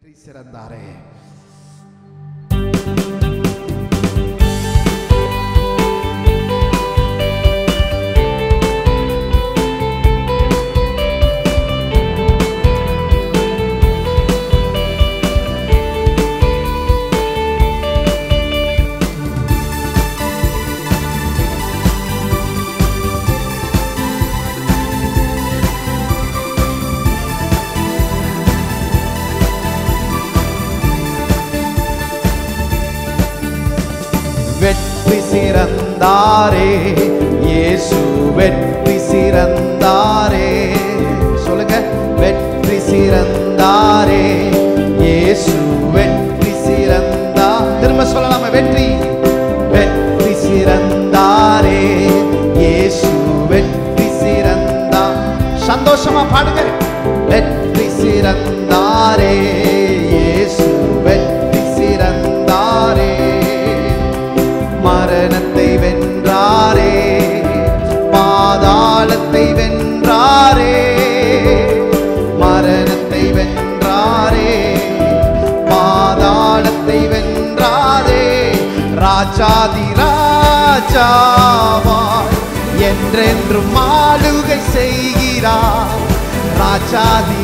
வெற்றி சிறந்தாரே வெற்றி சிறந்தாரே இயேசு வெற்றி சிறந்தாரே சொல்லுங்க வெற்றி சிறந்தாரே இயேசு வெற்றி சிறந்தா திரும்ப சொல்லலாமா வெற்றி வெற்றி சிறந்தாரே இயேசு வெற்றி சிறந்தா சந்தோஷமா பாடுங்க வெற்றி சிறந்தாரே இயேசு வெற்றி சிறந்தாரே மரணத்தை வென்றாரே பாதாளத்தை வென்றாரே மரணத்தை வென்றாரே பாதாளத்தை வென்றாரே ராஜாதி ராஜாவாய் என்றென்றும் ஆளுகை செய்கிறார் ராஜாதி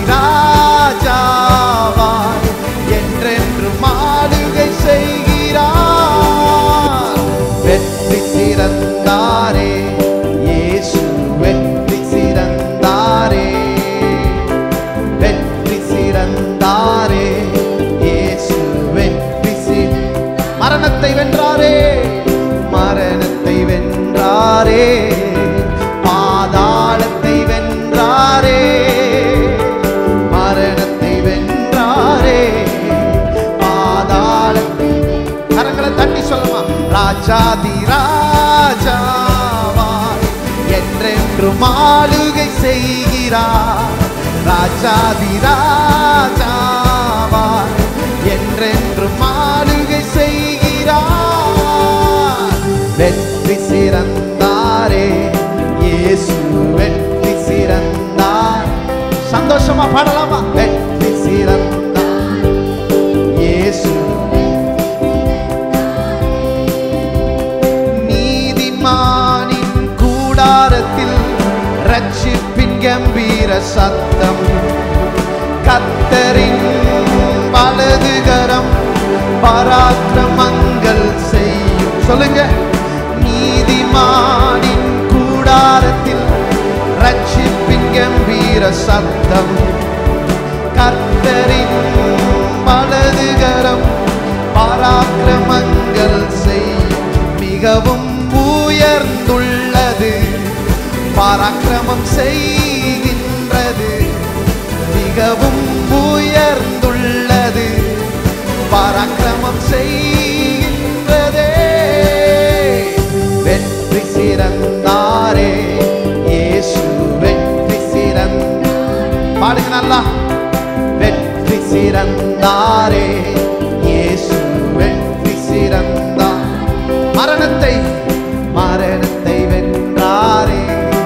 ராஜாவாய் என்றென்றும் ஆளுகை செய்கிறார் வெற்றி சிறந்தாரே இயேசு வெற்றி சிறந்தாரே வெற்றி சிறந்தாரே இயேசு வெற்றி சி மரணத்தை வென்றாரே மரணத்தை வென்றாரே பாதாளத்தை வென்றாரே மரணத்தை வென்றாரே பாதாளத்தை கரங்களை தட்டி சொல்லுமா ராஜாதி ராஜாவாய் என்றென்றும் ஆளுகை செய்கிறார் ராஜாதி ராஜாவாய் என்றென்றும் ஆளுகை செய்கிறார் வெற்றி சிறந்தாரே இயேசு வெற்றி சிறந்தார் சந்தோஷமா பாடலாமா வெற்றி சிறந்தார் இயேசு நீதிமானின் கூடாரத்தில் ரட்சிப்பின் கம்பீர சத்தம் கத்தரின் வலதுகரம் பராக்கிரமங்கள் செய்யும் சொல்லுங்க நீதிமானின் கூடாரத்தில் ரட்சிப்பின் கம்பீர சத்தம் கர்த்தரின் வலதுகரம் பராக்கிரமங்கள் செய்யும் மிகவும் உயர்ந்துள்ளது பராக்கிரமம் செய்கின்றது மிகவும் உயர்ந்துள்ளது பராக்கிரமம் செய்கின்றதே வெற்றி சிறந்தாரே இயேசு வெற்றி சிறந்த பாடுங்க நல்லா வெற்றி சிறந்தாரே இயேசு வெற்றி சிறந்தார் மரணத்தை மரணத்தை வென்றாரே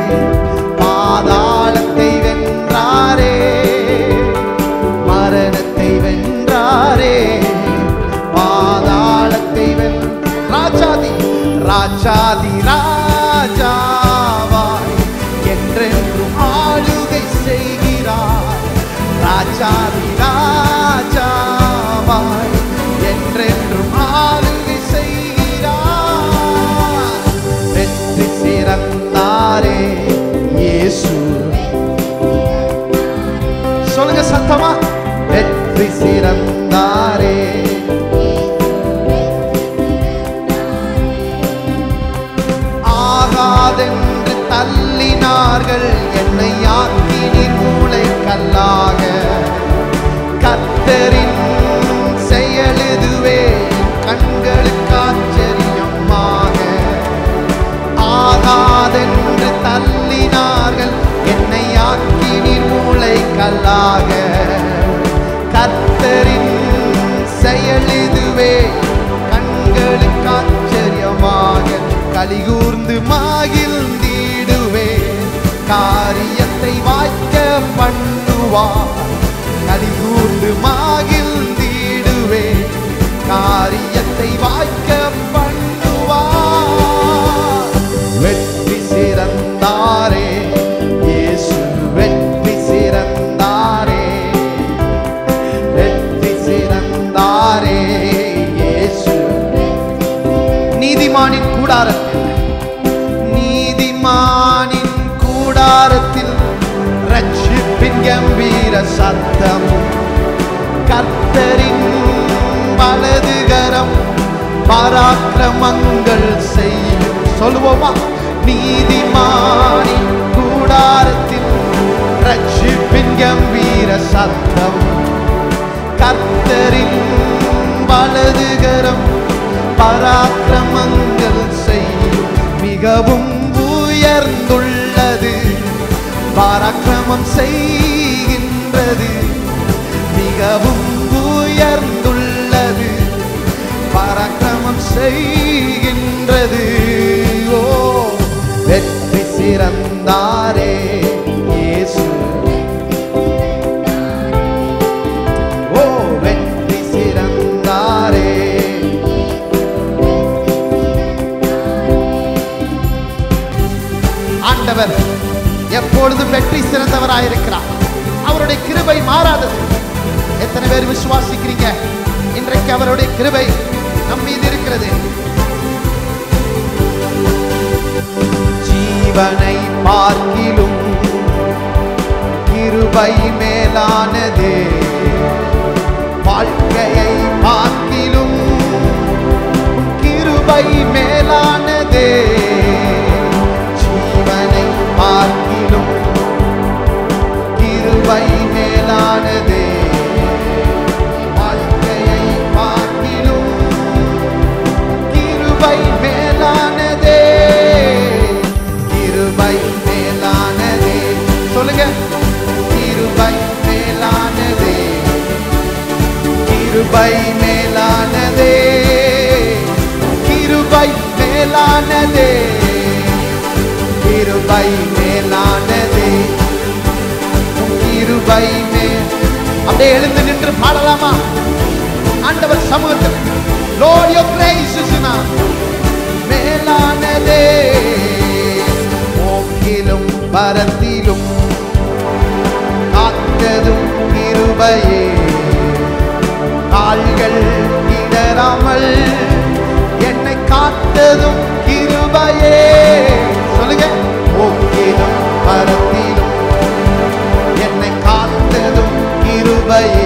பாதாளத்தை வென்றாரே மரணத்தை வென்றாரே பாதாளத்தை வென் ராஜாதி ராஜாதி ராஜாவாய் என்றென்றும் ஆளுகை செய்கிறார் ராஜாதி ராஜாவாய் என்றென்றும் ஆளுகை செய்கிறார் வெற்றி சிறந்தாரே இயேசு சொல்லுங்க சத்தமா வெற்றி சிறந்தாரே ஆகாதென்று தள்ளினார்கள் என்னை ஆக்கினீர் மூளை கல்லாக கத்தரின் செயலுதுவே கண்களுக்கு ஆச்சரியமாக ஆகாதென்று தள்ளினார்கள் என்னை ஆக்கினீர் மூளை கல்லாக கத்தரின் செயலிதுவே கண்களுக்கு ஆச்சரியமாக கலிகூர்ந்து மாகிழ்ந்திடுவே காரியத்தை வாய்க்க பண்ணுவார் கலிகூர்ந்து மாகிழ்ந்து நீதிமானின் கூடாரத்தில் நீதிமானின் கூடாரத்தில் ரட்சிப்பின் கம்பீர சத்தமும் கர்த்தரின் வலதுகரம் பராக்கிரமங்கள் செய்யும் சொல்லுவோமா நீதிமானின் கூடாரத்தில் ரட்சிப்பின் கம்பீர சத்தம் கர்த்தரின் வலதுகரம் பராக்கிரமங்கள் செய்யும் மிகவும் உயர்ந்துள்ளது பராக்கிரமம் செய்கின்றது மிகவும் உயர்ந்துள்ளது பராக்கிரமம் செய்கின்றது ஓ வெற்றி சிறந்தாரே இயேசு ஓ வெற்றி சிறந்தாரே ஆண்டவர் எப்பொழுதும் வெற்றி சிறந்தவராயிருக்கிறார் அவருடைய கிருபை மாறாதது எத்தனை பேர் விசுவாசிக்கிறீங்க இன்றைக்கு அவருடைய கிருபை நம் மீது இருக்கிறது ஜீவனை பார்க்கிலும் கிருபை மேலானதே வாழ்க்கையை பார்க்கிலும் கிருபை மேலானதே ஜீவனை பார்க்கிலும் கிருபை மேலானதே வாழ்க்கையை பார்க்கிலும் கிருபை மேலானதே கிருபை மேலானதே சொல்லுங்க கிருபை மேலானதே கிருபை மேலானதே கிருபை மேலானதே கிருபை மேலானதே கிருபை மே அப்படியே எழுந்து நின்று பாடலாமா ஆண்டவர் சமூகத்தில் Lord your grace is enough மேலானதே போக்கிலும் பரத்திலும் காத்ததும் கிருபையே கால்கள் இடராமல் என்னை காத்ததும் கிருபையே சொல்லுங்க போக்கிலும் பரத்திலும் என்னை காத்ததும் கிருபையே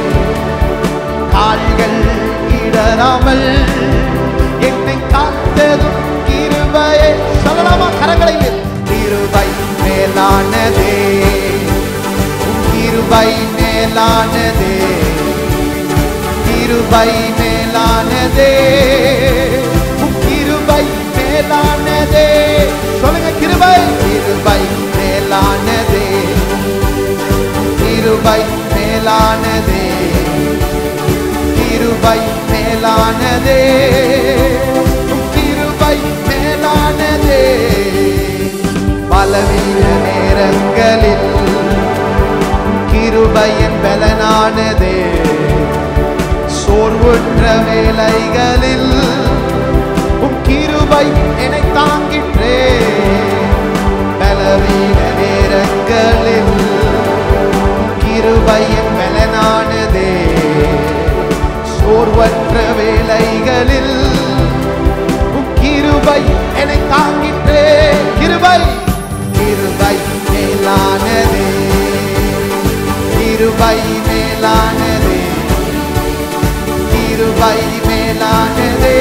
கால்கள் இடராமல் என்னை காத்ததும் கிருபையே சொல்லலாமா கரங்களை உயர்த்தி. கிருபை மேலானதே உம் கிருபை மேலானதே கிருபை மேலானதே உம் கிருபை மேலானதே சொல்லுங்க கிருபை கிருபை மேலானதே கிருபை மேலானதே கிருபை மேலானதே உம் கிருபை மேலானதே பலவீன நேரங்களில் கிருபையின் பலனானதே சோர்வுற்ற வேலைகளில் உம் கிருபை என்னை தாங்கிற்றே பலவீன நேரங்களில் உம் கிருபையின் பலனானதே சோர்வற்ற வேலைகளில் உம் கிருபை என்னை தாங்கிற்றே கிருபை கிருபை மேலானதே கிருபை மேலானதே கிருபை மேலானதே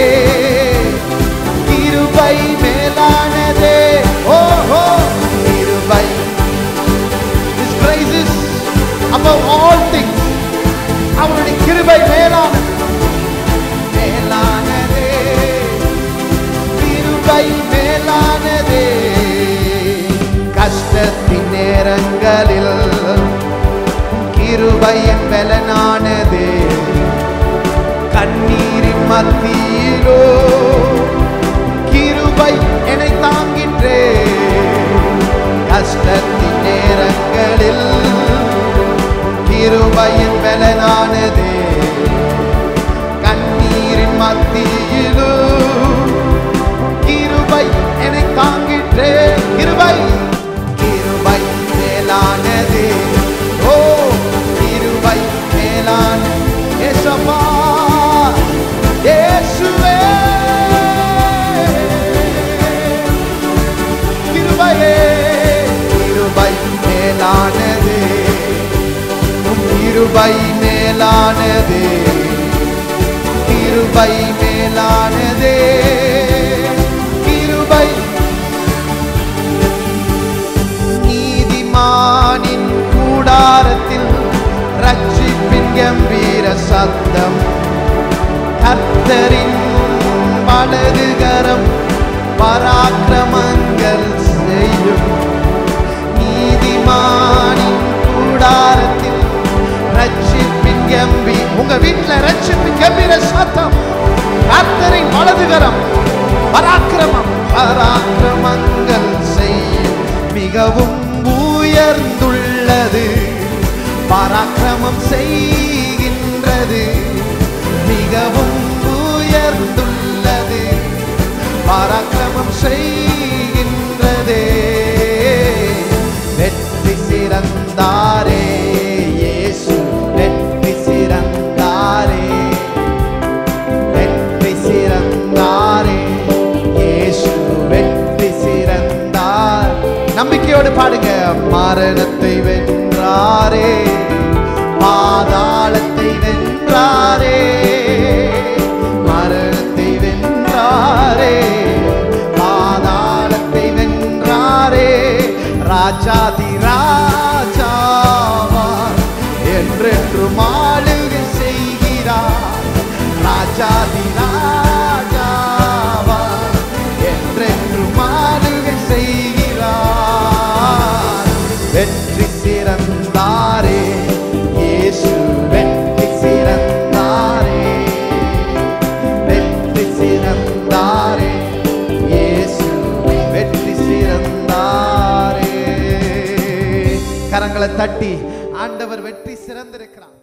கிருபை மேலானதே ஓஹோ கிருபை His grace is above all things அவருடைய கிருபை மேலான மேலானதே கிருபை மேலானதே கஷ்டத்தின் நேரங்களில் கிருபையின் பலனானதே கண்ணீரின் மத்தியிலோ கிருபை என்னை தாங்கின்றே கஷ்டத்தின் நேரங்களில் கிருபையின் பலனானதே கண்ணீரின் மத்தியிலோ கிருபை என்னை தாங்கிற்றே கிருபை கிருபை மேலானதே ஓ கிருபை மேலான ஏசப்பா இயேசுவே கிருபை மேலானதே கிருபை மேலானதே கிருபை நீதிமானின் கூடாரத்தில் ரட்சிப்பின் கம்பீர சத்தம் கர்த்தரின் வலதுகரம் பராக்கிரமங்கள் செய்யும் நீதிமானின் கூடாரத்தில் ரட்சிப்பின் கம்பி உங்க வீட்டுல ரட்சிப்பின் கம்பீர சத்தம் கர்த்தரின் வலதுகரம் பராக்கிரமம் பராக்கிரமங்கள் செய்யும் மிகவும் உயர்ந்துள்ளது பராக்கிரமம் செய்கின்றது மிகவும் உயர்ந்துள்ளது பராக்கிரமம் செய்கின்றதே வெற்றி சிறந்தாரே இயேசு வெற்றி சிறந்தாரே வெற்றி சிறந்தாரே இயேசு வெற்றி சிறந்தார் நம்பிக்கையோடு பாடுங்க மரணத்தை வென்றாரே பாதாளத்தை வென்றாரே மரணத்தை வென்றாரே பாதாளத்தை வென்றாரே ராஜாதி ராஜாவார் என்றென்றும் ஆளுகை செய்கிறார் ராஜாதி ராஜாவார் என்றென்றும் ஆளுகை செய்கிறார் வெற்றி சிறந்தாரே இயேசு வெற்றி சிறந்தாரே வெற்றி சிறந்தாரே இயேசு வெற்றி சிறந்தாரே கரங்களை தட்டி ஆண்டவர் வெற்றி சிறந்திருக்கிறார்